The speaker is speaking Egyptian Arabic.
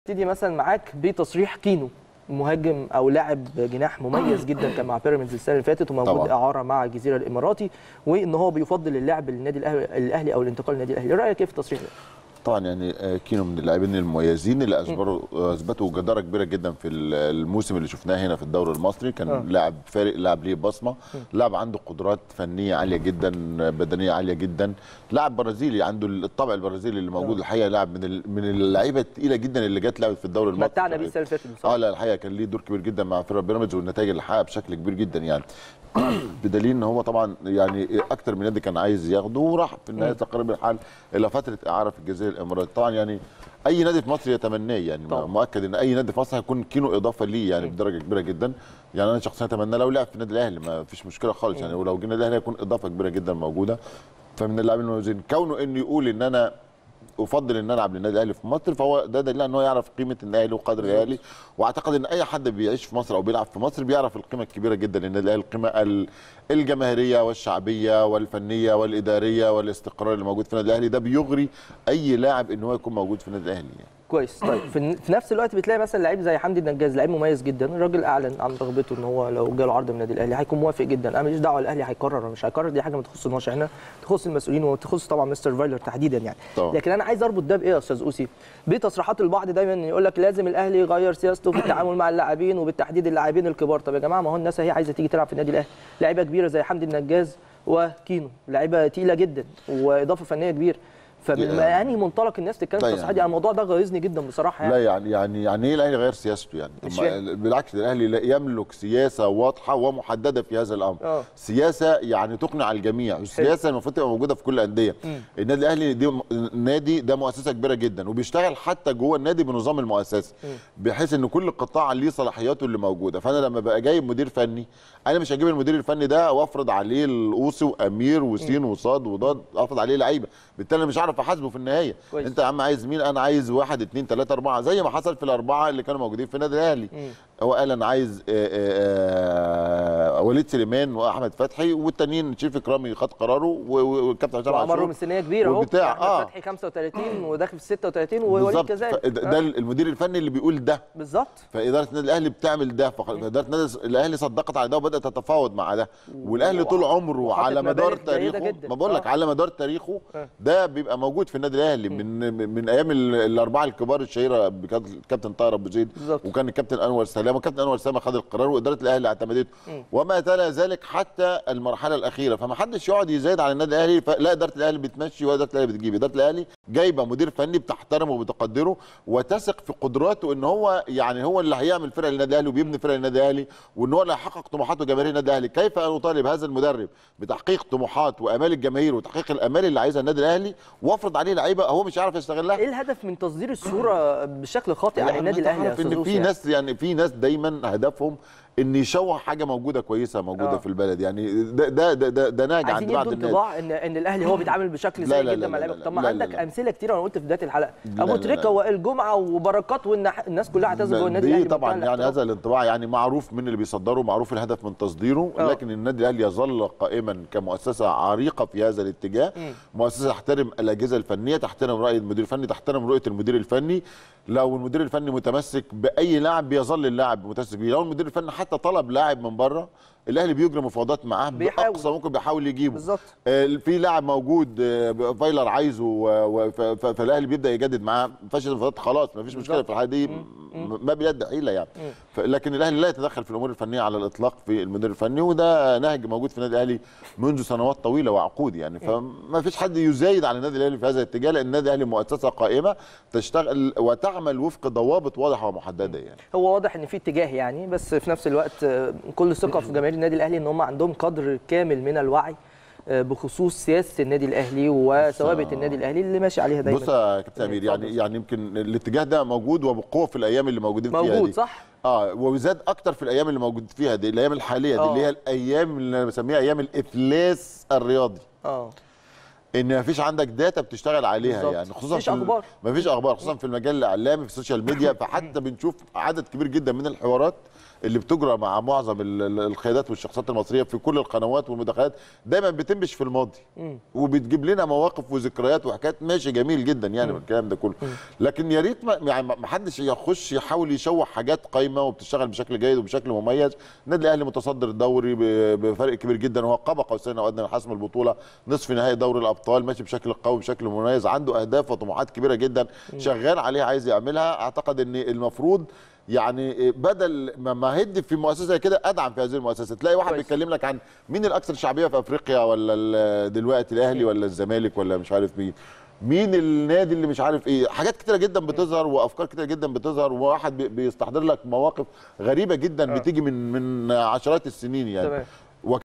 ابتدي مثلا معاك بتصريح كينو مهاجم او لاعب جناح مميز جدا كان مع بيراميدز السنه اللي فاتت وموجود طبعاً. اعاره مع الجزيره الاماراتي وان هو بيفضل اللعب للنادي الأهلي- الاهلي او الانتقال للنادي الاهلي رايك ايه في التصريح ده طبعا يعني آه، كينو من اللاعبين المميزين اللي اثبتوا اثبتوا جداره كبيره جدا في ال- الموسم اللي شفناه هنا في الدوري المصري كان آه. لاعب فارق لاعب ليه بصمه لاعب عنده قدرات فنيه عاليه جدا بدنيه عاليه جدا لاعب برازيلي عنده الطبع البرازيلي اللي موجود آه. الحقيقه لاعب من ال- من اللعيبه الثقيله جدا اللي جت لعبت في الدوري المصري متعنا بيه السنه اللي فاتت اه بصراحه لا الحقيقه كان ليه دور كبير جدا مع فرقه بيراميدز والنتائج اللي حققها بشكل كبير جدا يعني بدليل ان هو طبعا يعني اكتر من نادي كان عايز ياخده وراح في النهايه استقر بالحال الى فتره اعاره في الجزيره الاماراتيه طبعا يعني اي نادي في مصر يتمناه يعني طبعاً. مؤكد ان اي نادي في مصر هيكون كينو اضافه ليه يعني بدرجه كبيره جدا يعني انا شخصيا اتمنى لو لعب في النادي الاهلي ما فيش مشكله خالص يعني ولو جه النادي الاهلي هيكون اضافه كبيره جدا موجوده فمن اللاعبين المميزين كونه انه يقول ان انا افضل ان العب للنادي الاهلي في مصر فهو ده دليل ان هو يعرف قيمه الاهلي وقدر الاهلي واعتقد ان اي حد بيعيش في مصر او بيلعب في مصر بيعرف القيمه الكبيره جدا للنادي الاهلي القيمه ال- الجماهيريه والشعبيه والفنيه والاداريه والاستقرار اللي موجود في النادي الاهلي ده بيغري اي لاعب ان هو يكون موجود في النادي الاهلي يعني. كويس طيب في, في نفس الوقت بتلاقي مثلا لعيب زي حمدي النجاز لعيب مميز جدا الراجل اعلن عن رغبته ان هو لو جاله عرض من النادي الاهلي هيكون موافق جدا انا ماليش دعوه الاهلي هيقرر ولا مش هيقرر دي حاجه ما تخصناش احنا تخص المسؤولين وتخص طبعا مستر فايلر تحديدا يعني طبعا. لكن انا عايز اربط ده بايه يا استاذ اوسي بتصريحات البعض دايما يقول لك لازم الاهلي يغير سياسته في التعامل مع اللاعبين وبالتحديد اللاعبين الكبار طب يا جماعه ما هو الناس هي عايزه تيجي تلعب في النادي الاهلي لعيبه كبيره زي حمدي النجاز وكينو لعيبه تقيله جدا واضافه فنيه كبيره فمن يعني- انهي منطلق الناس تتكلم في لا التصريحات يعني- دي الموضوع ده غيظني جدا بصراحه يعني لا يعني يعني يعني ايه الاهلي غير سياسته يعني مش طب ما فاهم. بالعكس الاهلي لا يملك سياسه واضحه ومحدده في هذا الامر آه. سياسه يعني تقنع الجميع السياسه المفروض تبقى موجوده في كل الانديه النادي الاهلي دي م- نادي ده مؤسسه كبيره جدا وبيشتغل حتى جوه النادي بنظام المؤسسه بحيث ان كل قطاع ليه صلاحياته اللي موجوده فانا لما بقى جايب مدير فني انا مش هجيب المدير الفني ده وافرض عليه الاوصي وامير وسين وصاد وضاد افرض عليه لعيبه بالتالي أنا مش عارف احاسبه في النهايه كويس. انت يا عم عايز مين انا عايز واحد اتنين تلاته اربعه زي ما حصل في الاربعه اللي كانوا موجودين في النادي الاهلي هو قال انا عايز آه، آه، آه، وليد سليمان واحمد فتحي والتانيين شريف اكرامي خد قراره و- و- والكابتن حسام وعمرهم عاشور السنيه كبيره اهو والبتاع، أحمد آه. فتحي 35 وداخل في 36 ووليد بالظبط كذلك فده- ده آه، المدير الفني اللي بيقول ده بالظبط فاداره النادي الاهلي بتعمل ده فخ- فاداره النادي الاهلي صدقت على ده وبدات تتفاوض مع ده والاهلي طول عمره وحاطط على مدار مبالغ جيدة تاريخه جدا. ما بقول لك آه. على مدار تاريخه آه. ده بيبقى موجود في النادي الاهلي من من ايام ال- الاربعه الكبار الشهيره بكابتن طاهر ابو زيد بالظبط. وكان الكابتن انور سلامه والكابتن انور سلامه خد القرار واداره الاهلي اعتمدته وما تلا ذلك حتى المرحله الاخيره فما حدش يقعد يزايد على النادي الاهلي ف- لا اداره الاهلي بتمشي ولا اداره الاهلي بتجيب اداره الاهلي جايبه مدير فني بتحترمه وبتقدره وتثق في قدراته ان هو يعني هو اللي هيعمل فرقه للنادي الاهلي وبيبني فرقه للنادي الاهلي وان هو اللي هيحقق طموحات جماهير النادي الاهلي كيف ان اطالب هذا المدرب بتحقيق طموحات وامال الجماهير وتحقيق الامال اللي عايزها النادي الاهلي وافرض عليه لعيبه هو مش عارف يستغلها ايه الهدف من تصدير الصوره بشكل خاطئ عن يعني النادي الاهلي يا تعرف استاذ ان أوسي في يعني؟ ناس يعني في ناس دايما هدفهم ان يشوه حاجه موجوده كويسه موجوده آه. في البلد يعني ده ده ده ده, ده ناجع عند عايزين بعض يدوا الناس انطباع ان ان الاهلي هو بيتعامل بشكل لا سيء لا جدا لا مع لا لعيبه لا طب ما لا عندك لا لا. امثله كتير انا قلت في بدايه الحلقه لا ابو لا تريكه لا. وائل جمعه وبركات والناس كلها اعتزلوا جوه النادي دي الاهلي طبعا بمنتهى يعني الاحترام. هذا الانطباع يعني معروف من اللي بيصدره معروف الهدف من تصديره آه. لكن النادي الاهلي يظل قائما كمؤسسه عريقه في هذا الاتجاه مؤسسه تحترم الاجهزه الفنيه تحترم راي المدير الفني تحترم رؤيه المدير الفني لو المدير الفني متمسك باي لاعب بيظل اللاعب متمسك بيه لو المدير الفني حتى طلب لاعب من بره الاهلي بيجري مفاوضات معاه بيحاول. باقصى ممكن بيحاول يجيبه بالظبط. آه، في لاعب موجود آه، فايلر عايزه و- و- ف- ف- فالاهلي بيبدا يجدد معاه فشل المفاوضات خلاص ما فيش مشكله في الحاله دي م- ما بيد حيله يعني ف- لكن الاهلي لا يتدخل في الامور الفنيه على الاطلاق في المدير الفني وده نهج موجود في النادي الاهلي منذ سنوات طويله وعقود يعني فما فيش حد يزايد على النادي الاهلي في هذا الاتجاه لان النادي الاهلي مؤسسه قائمه تشتغل وتعمل وفق ضوابط واضحه ومحدده يعني هو واضح ان في اتجاه يعني بس في نفس الوقت آه، كل ثقه في جماهير النادي الاهلي ان هم عندهم قدر كامل من الوعي آه، بخصوص سياسه النادي الاهلي وثوابت النادي الاهلي اللي ماشي عليها دايما بص يا كابتن امير يعني اتفضل. يعني يمكن الاتجاه ده موجود وبقوه في الايام اللي موجودين فيها موجود دي. صح اه وزاد اكتر في الايام اللي موجود فيها دي الايام الحاليه دي آه. اللي هي الايام اللي انا بسميها ايام الافلاس الرياضي اه ان مفيش عندك داتا بتشتغل عليها بالظبط. يعني خصوصا مفيش في ال- أخبار. مفيش اخبار خصوصا في المجال الاعلامي في السوشيال ميديا فحتى بنشوف عدد كبير جدا من الحوارات اللي بتجرى مع معظم ال- ال- القيادات والشخصيات المصريه في كل القنوات والمداخلات دايما بتنبش في الماضي وبتجيب لنا مواقف وذكريات وحكايات ماشي جميل جدا يعني الكلام ده كله لكن يا ريت ما يعني ما حدش يخش يحاول يشوح حاجات قايمه وبتشتغل بشكل جيد وبشكل مميز النادي الاهلي متصدر الدوري ب- بفرق كبير جدا وهو قاب قوسين او ادنى من حسم البطوله نصف نهائي دوري الابطال ماشي بشكل قوي بشكل مميز عنده اهداف وطموحات كبيره جدا شغال عليها عايز يعملها اعتقد ان المفروض يعني بدل ما ما هد في مؤسسه زي كده ادعم في هذه المؤسسه تلاقي واحد كويس. بيتكلم لك عن مين الاكثر شعبيه في افريقيا ولا ال- دلوقتي الاهلي ولا الزمالك ولا مش عارف مين مين النادي اللي مش عارف ايه حاجات كتيره جدا بتظهر وافكار كتيره جدا بتظهر وواحد بي- بيستحضر لك مواقف غريبه جدا بتيجي من من عشرات السنين يعني تمام.